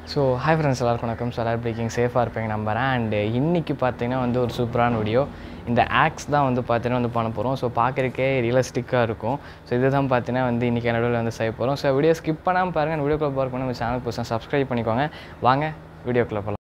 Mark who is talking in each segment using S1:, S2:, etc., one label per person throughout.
S1: so hi friends எல்லாருக்கும் வணக்கம் so எல்லாரும் பிரேக்கிங் சேஃபாக இருப்பீங்க நம்புறேன் அண்டு இன்றைக்கி பார்த்தீங்கன்னா வந்து ஒரு சூப்பரான வீடியோ இந்த ஆக்ஸ் தான் வந்து பார்த்தீங்கன்னா வந்து பண்ண போகிறோம் ஸோ பார்க்குறக்கே ரியலிஸ்டிக்காக இருக்கும் ஸோ இதுதான் பார்த்தீங்கன்னா வந்து இன்றைக்கி நடுவில் வந்து செய்ய போகிறோம் ஸோ வீடியோ ஸ்கிப் பண்ணாமல் பாருங்கள் வீடியோக்குள்ளே பார்க்கணும் நம்ம சேனல் புதுசாக சப்ஸ்கிரைப் பண்ணிக்கோங்க வாங்க வீடியோக்குள்ளே போகலாம்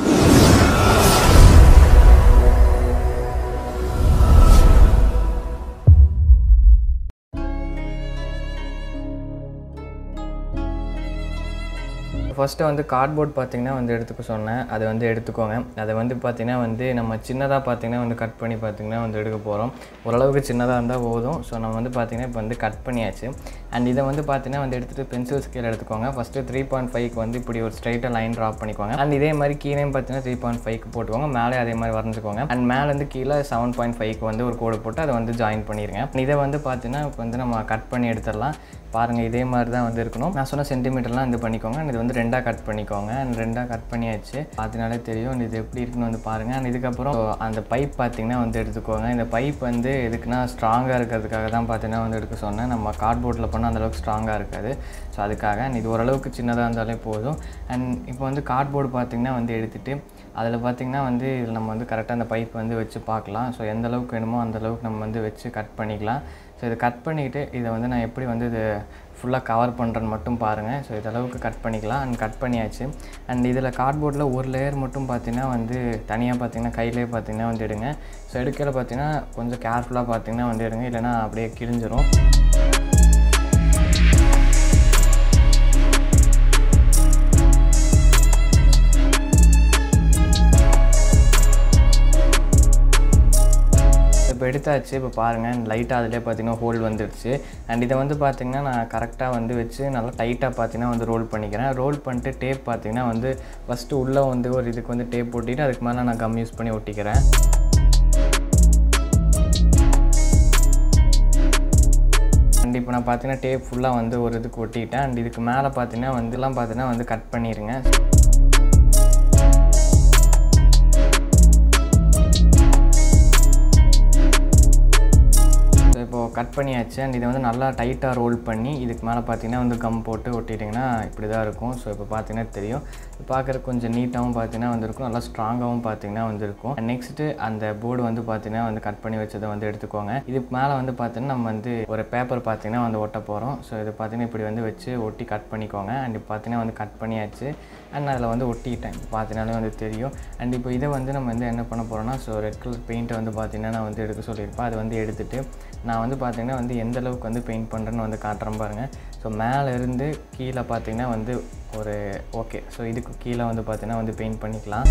S1: ஃபஸ்ட்டு வந்து கார்ட்போர்ட் பார்த்திங்கன்னா வந்து எடுத்துக்க சொன்னேன் அதை வந்து எடுத்துக்கோங்க அதை வந்து பார்த்திங்கன்னா வந்து நம்ம சின்னதாக பார்த்திங்கன்னா வந்து கட் பண்ணி பார்த்திங்கன்னா வந்து எடுக்க போகிறோம் ஓரளவுக்கு சின்னதாக இருந்தால் போதும் ஸோ நம்ம வந்து பார்த்திங்கன்னா இப்போ வந்து கட் பண்ணியாச்சு அண்ட் இதை வந்து பார்த்திங்கன்னா வந்து எடுத்துகிட்டு பென்சில் ஸ்கேல் எடுத்துக்கோங்க ஃபஸ்ட்டு த்ரீ பாயிண்ட் ஃபைவ்க்கு வந்து இப்படி ஒரு ஸ்ட்ரைட்டாக லைன் ட்ராப் பண்ணிக்கோங்க அண்ட் இதே மாதிரி கீழே பார்த்தீங்கன்னா த்ரீ பாயிண்ட் ஃபைவ்க்கு போட்டுக்கோங்க மேலே அதே மாதிரி வரைஞ்சிக்கோங்க அண்ட் மேலேருந்து கீழே செவன் பாயிண்ட் ஃபைவ்க்கு வந்து ஒரு கோடு போட்டு அதை வந்து ஜாயின் பண்ணிடுங்க இதை வந்து பார்த்தீங்கன்னா இப்போ வந்து நம்ம கட் பண்ணி எடுத்துடலாம் பாருங்கள் இதே மாதிரி தான் வந்து இருக்கணும் நான் சொன்ன சென்டிமீட்டர்லாம் இது பண்ணிக்கோங்க and இது வந்து ரெண்டாக கட் பண்ணிக்கோங்க அண்ட் ரெண்டாக கட் பண்ணியாச்சு அதனாலே தெரியும் and இது எப்படி இருக்குன்னு வந்து பாருங்கள் அண்ட் இதுக்கப்புறம் அந்த பைப் பார்த்தீங்கன்னா வந்து எடுத்துக்கோங்க இந்த பைப் வந்து எதுக்குன்னா ஸ்ட்ராங்காக இருக்கிறதுக்காக தான் பார்த்தீங்கன்னா வந்து எடுக்க சொன்னேன் நம்ம கார்ட்போர்டில் பண்ணால் அந்தளவுக்கு ஸ்ட்ராங்காக இருக்காது ஸோ அதுக்காக and இது ஓரளவுக்கு சின்னதாக இருந்தாலே போதும் அண்ட் இப்போ வந்து கார்ட்போர்டு பார்த்திங்கன்னா வந்து எடுத்துகிட்டு அதில் பார்த்திங்கன்னா வந்து இதில் நம்ம வந்து கரெக்டாக அந்த பைப் வந்து வச்சு பார்க்கலாம் ஸோ எந்த அளவுக்கு வேணுமோ அந்த அளவுக்கு நம்ம வந்து வச்சு கட் பண்ணிக்கலாம் ஸோ இதை கட் பண்ணிக்கிட்டு இதை வந்து நான் எப்படி வந்து இது ஃபுல்லாக கவர் பண்ணுறேன்னு மட்டும் பாருங்கள் ஸோ இதளவுக்கு கட் பண்ணிக்கலாம் அண்ட் கட் பண்ணியாச்சு அண்ட் இதில் கார்ட்போர்டில் ஒரு லேயர் மட்டும் பார்த்தீங்கன்னா வந்து தனியாக பார்த்தீங்கன்னா கையிலே பார்த்தீங்கன்னா வந்து எடுங்க ஸோ எடுக்கையில் பார்த்தீங்கன்னா கொஞ்சம் கேர்ஃபுல்லாக பார்த்தீங்கன்னா வந்து எடுங்க இல்லைனா அப்படியே கிழிஞ்சிரும் இப்போ எடுத்தாச்சு இப்போ பாருங்கள் லைட்டாக அதிலே பார்த்தீங்கன்னா ஹோல் வந்துடுச்சு அண்ட் இதை வந்து பார்த்திங்கன்னா நான் கரெக்டாக வந்து வச்சு நல்லா டைட்டாக பார்த்தீங்கன்னா வந்து ரோல் பண்ணிக்கிறேன் ரோல் பண்ணிட்டு டேப் பார்த்திங்கன்னா வந்து ஃபஸ்ட்டு உள்ளே வந்து ஒரு இதுக்கு வந்து டேப் ஒட்டிட்டு அதுக்கு மேலே நான் கம் யூஸ் பண்ணி ஒட்டிக்கிறேன் அண்ட் இப்போ நான் பார்த்தீங்கன்னா டேப் ஃபுல்லாக வந்து ஒரு இதுக்கு ஒட்டிக்கிட்டேன் அண்ட் இதுக்கு மேலே பார்த்தீங்கன்னா வந்துலாம் பார்த்தீங்கன்னா வந்து கட் பண்ணிடுங்க இப்போது கட் பண்ணியாச்சு அண்ட் இதை வந்து நல்லா டைட்டாக ரோல் பண்ணி இதுக்கு மேலே பார்த்தீங்கன்னா வந்து கம் போட்டு ஒட்டிட்டிங்கன்னா இப்படி தான் இருக்கும் ஸோ இப்போ பார்த்தீங்கன்னா தெரியும் பார்க்குறக்கு கொஞ்சம் நீட்டாகவும் பார்த்தீங்கன்னா வந்துருக்கும் நல்லா ஸ்ட்ராங்காகவும் பார்த்தீங்கன்னா வந்துருக்கும் நெக்ஸ்ட்டு அந்த போர்டு வந்து பார்த்தீங்கன்னா வந்து கட் பண்ணி வச்சதை வந்து எடுத்துக்கோங்க இதுக்கு மேலே வந்து பார்த்தீங்கன்னா நம்ம வந்து ஒரு பேப்பர் பார்த்தீங்கன்னா வந்து ஒட்ட போகிறோம் ஸோ இது பார்த்தீங்கன்னா இப்படி வந்து வச்சு ஒட்டி கட் பண்ணிக்கோங்க அண்ட் இப்போ பார்த்தீங்கன்னா வந்து கட் பண்ணியாச்சு அண்ட் அதில் வந்து ஒட்டிக்கிட்டேன் பார்த்தீங்கனாலே வந்து தெரியும் அண்ட் இப்போ இதை வந்து நம்ம வந்து என்ன பண்ண போகிறோம்னா ஸோ ரெட் கலர் பெயிண்ட்டை வந்து பார்த்தீங்கன்னா நான் வந்து எடுக்க சொல்லியிருப்பேன் அதை வந்து எடுத்துகிட்டு நான் வந்து பார்த்திங்கன்னா வந்து எந்த அளவுக்கு வந்து பெயிண்ட் பண்ணுறேன்னு வந்து காட்டுறேன் பாருங்கள் ஸோ மேலே இருந்து கீழே பார்த்திங்கன்னா வந்து ஒரு ஓகே ஸோ இதுக்கு கீழே வந்து பார்த்திங்கன்னா வந்து பெயிண்ட் பண்ணிக்கலாம்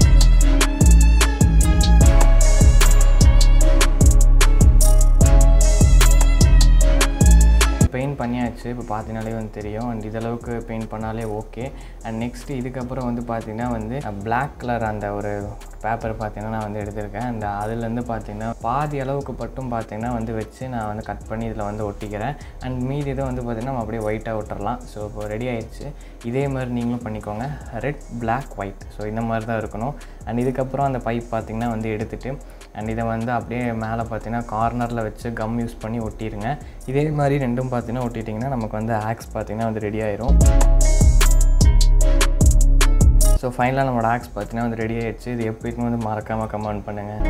S1: பெயிண்ட் பண்ணியாச்சு இப்போ பார்த்தீங்கனாலே வந்து தெரியும் அண்ட் இதளவுக்கு பெயிண்ட் பண்ணாலே ஓகே அண்ட் நெக்ஸ்ட்டு இதுக்கப்புறம் வந்து பார்த்திங்கன்னா வந்து பிளாக் கலர் அந்த ஒரு பேப்பர் பார்த்தீங்கன்னா நான் வந்து எடுத்திருக்கேன் அந்த அதுலேருந்து பார்த்தீங்கன்னா பாதி அளவுக்கு மட்டும் பார்த்தீங்கன்னா வந்து வச்சு நான் வந்து கட் பண்ணி இதில் வந்து ஒட்டிக்கிறேன் அண்ட் மீதி இதை வந்து பார்த்திங்கன்னா நம்ம அப்படியே ஒயிட்டாக விட்டுறலாம் ஸோ இப்போ ரெடி ஆயிடுச்சு இதே மாதிரி நீங்களும் பண்ணிக்கோங்க ரெட் பிளாக் ஒயிட் ஸோ இந்த மாதிரி தான் இருக்கணும் அண்ட் இதுக்கப்புறம் அந்த பைப் பார்த்திங்கன்னா வந்து எடுத்துகிட்டு அண்ட் இதை வந்து அப்படியே மேலே பார்த்தீங்கன்னா கார்னரில் வச்சு கம் யூஸ் பண்ணி ஒட்டிடுங்க இதே மாதிரி ரெண்டும் பார்த்தீங்கன்னா ஒட்டிட்டிங்கன்னா நமக்கு வந்து ஆக்ஸ் பார்த்திங்கன்னா வந்து ரெடி ஆயிரும் ஸோ ஃபைனலாக நம்மளோட ஆக்ஸ் பார்த்தீங்கன்னா வந்து ரெடி ஆயிடுச்சு இது எப்படி இருக்குன்னு வந்து மறக்காமல் கமெண்ட் பண்ணுங்கள்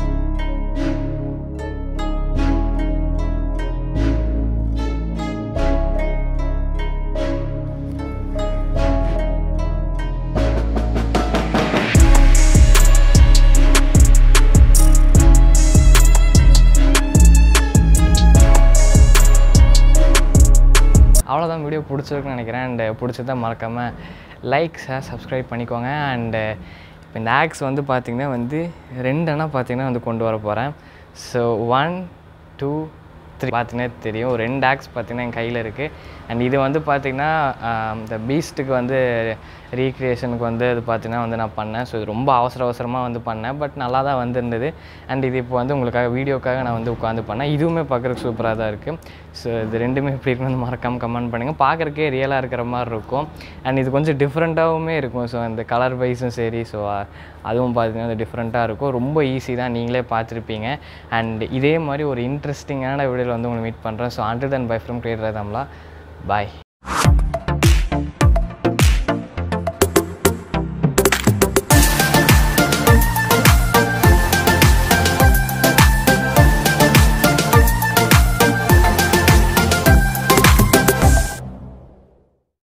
S1: அவ்வளோதான் வீடியோ பிடிச்சிருக்குன்னு நினைக்கிறேன் அண்டு பிடிச்சதா மறக்காமல் லைக் ஷேர் சப்ஸ்கிரைப் பண்ணிக்கோங்க அண்டு இப்போ இந்த ஆக்ஸ் வந்து பார்த்திங்கன்னா வந்து ரெண்டுனா பார்த்திங்கன்னா வந்து கொண்டு வர போகிறேன் ஸோ ஒன் டூ த்ரீ பார்த்தீங்கன்னா தெரியும் ஒரு ரெண்டு ஆக்ஸ் பார்த்திங்கன்னா என் கையில் இருக்குது அண்ட் இது வந்து பார்த்திங்கன்னா இந்த பீஸ்ட்டுக்கு வந்து ரீக்ரியேஷனுக்கு வந்து இது பார்த்திங்கன்னா வந்து நான் பண்ணேன் ஸோ இது ரொம்ப அவசர அவசரமாக வந்து பண்ணேன் பட் நல்லா தான் வந்திருந்தது அண்ட் இது இப்போ வந்து உங்களுக்காக வீடியோக்காக நான் வந்து உட்காந்து பண்ணேன் இதுவுமே பார்க்குறதுக்கு சூப்பராக தான் இருக்குது ஸோ இது ரெண்டுமே எப்படி இருக்குன்னு மறக்காமல் கமெண்ட் பண்ணுங்கள் பார்க்குறக்கே ரியலாக இருக்கிற மாதிரி இருக்கும் அண்ட் இது கொஞ்சம் டிஃப்ரெண்ட்டாகவுமே இருக்கும் ஸோ அந்த கலர் வைஸும் சரி ஸோ அதுவும் பார்த்தீங்கன்னா டிஃப்ரெண்ட்டாக இருக்கும் ரொம்ப ஈஸி தான் நீங்களே பார்த்துருப்பீங்க அண்ட் இதே மாதிரி ஒரு இன்ட்ரெஸ்டிங்கான வீடியோவில் வந்து உங்களை மீட் பண்ணுறேன் so until then bye from creator தம்லா பாய்